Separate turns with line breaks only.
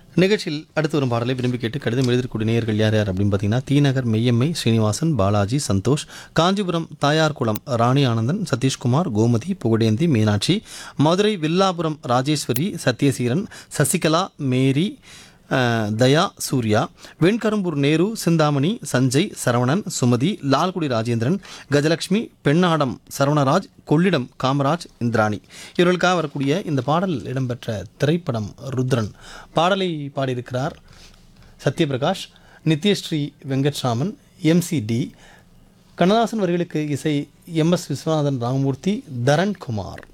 நிகழ்ச்சியில் அடுத்து வரும் பாடலை விரும்பி கேட்டு கடிதம் எழுதிக்கூடிய நேயர்கள் யார் யார் அப்படின்னு பார்த்தீங்கன்னா தீநகர் மெய்யம்மை ஸ்ரீனிவாசன் பாலாஜி சந்தோஷ் காஞ்சிபுரம் தாயார்குளம் ராணி ஆனந்தன் சதீஷ்குமார் கோமதி புகழேந்தி மீனாட்சி மதுரை வில்லாபுரம் ராஜேஸ்வரி சத்யசீரன் சசிகலா மேரி அஹ், தயா சூர்யா வெண்கரும்பூர் நேரு சிந்தாமணி சஞ்சய் சரவணன் சுமதி லால்குடி ராஜேந்திரன் கஜலட்சுமி பெண்ணாடம் சரவணராஜ் கொள்ளிடம் காமராஜ் இந்திராணி இவர்களுக்காக வரக்கூடிய இந்த பாடல் இடம்பெற்ற திரைப்படம் ருத்ரன் பாடலை பாடியிருக்கிறார் சத்யபிரகாஷ் நித்யஸ்ரீ வெங்கட்ராமன் எம்சிடி கண்ணதாசன் வரிகளுக்கு இசை எம் எஸ் விஸ்வநாதன் ராமமூர்த்தி தரன் குமார்